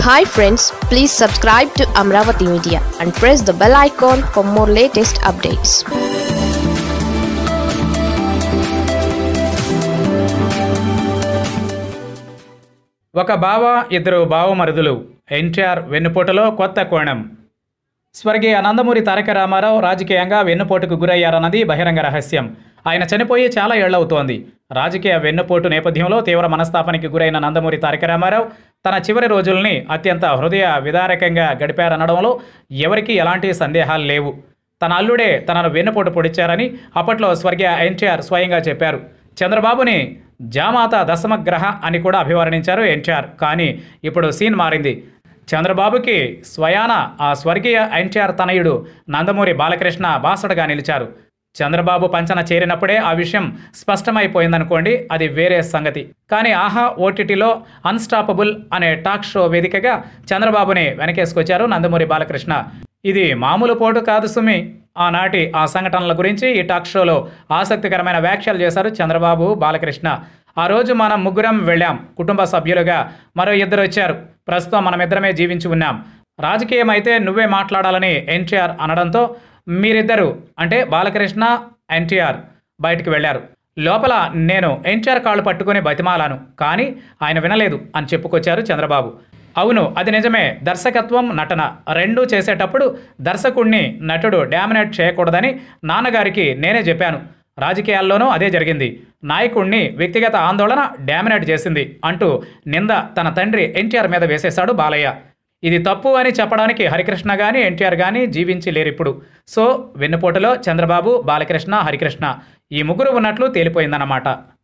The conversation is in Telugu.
hi friends please subscribe to Amaravati media and press the bell icon for more latest updates ఒక బావ ఇద్దరు బావమరుదులు ఎన్టీఆర్ వెన్నుపోటులో కొత్త కోణం స్వర్గీయ నందమూరి తారక రామారావు రాజకీయంగా వెన్నుపోటుకు గురయ్యారన్నది బహిరంగ రహస్యం ఆయన చనిపోయి చాలా ఏళ్లవుతోంది రాజకీయ వెన్నుపోటు నేపథ్యంలో తీవ్ర మనస్తాపానికి గురైన నందమూరి తారక రామారావు తన చివరి రోజుల్ని అత్యంత హృదయ విదారకంగా గడిపారనడంలో ఎవరికీ ఎలాంటి సందేహాలు లేవు తన అల్లుడే తనను వెన్నుపోటు పొడిచారని అప్పట్లో స్వర్గీయ ఎన్టీఆర్ స్వయంగా చెప్పారు చంద్రబాబుని జామాత దశమగ్రహ అని కూడా అభివర్ణించారు ఎన్టీఆర్ కానీ ఇప్పుడు సీన్ మారింది చంద్రబాబుకి స్వయాన ఆ స్వర్గీయ ఎన్టీఆర్ తనయుడు నందమూరి బాలకృష్ణ బాసడగా నిలిచారు చంద్రబాబు పంచన చేరినప్పుడే ఆ విషయం స్పష్టమైపోయిందనుకోండి అది వేరే సంగతి కానీ ఆహా ఓటీటీలో అన్స్టాపబుల్ అనే టాక్ షో వేదికగా చంద్రబాబుని వెనకేసుకొచ్చారు నందమూరి బాలకృష్ణ ఇది మామూలు పోటు కాదు సుమి ఆనాటి ఆ సంఘటనల గురించి ఈ టాక్ షోలో ఆసక్తికరమైన వ్యాఖ్యలు చేశారు చంద్రబాబు బాలకృష్ణ ఆ రోజు మనం ముగ్గురం వెళ్ళాం కుటుంబ సభ్యులుగా మరో ఇద్దరు వచ్చారు ప్రస్తుతం మనమిద్దరమే జీవించి ఉన్నాం రాజకీయం అయితే నువ్వే మాట్లాడాలని ఎన్టీఆర్ అనడంతో మీరిద్దరు అంటే బాలకృష్ణ ఎన్టీఆర్ బయటికి వెళ్ళారు లోపల నేను ఎన్టీఆర్ కాళ్ళు పట్టుకుని బతిమాలాను కానీ ఆయన వినలేదు అని చెప్పుకొచ్చారు చంద్రబాబు అవును అది నిజమే దర్శకత్వం నటన రెండూ చేసేటప్పుడు దర్శకుణ్ణి నటుడు డామినేట్ చేయకూడదని నాన్నగారికి నేనే చెప్పాను రాజకీయాల్లోనూ అదే జరిగింది నాయకుణ్ణి వ్యక్తిగత ఆందోళన డామినేట్ చేసింది అంటూ నింద తన తండ్రి ఎన్టీఆర్ మీద వేసేశాడు బాలయ్య ఇది తప్పు అని చెప్పడానికి హరికృష్ణ కానీ ఎన్టీఆర్ కానీ జీవించి లేరిప్పుడు సో వెన్నుపోటులో చంద్రబాబు బాలకృష్ణ హరికృష్ణ ఈ ముగ్గురు ఉన్నట్లు తేలిపోయిందన్నమాట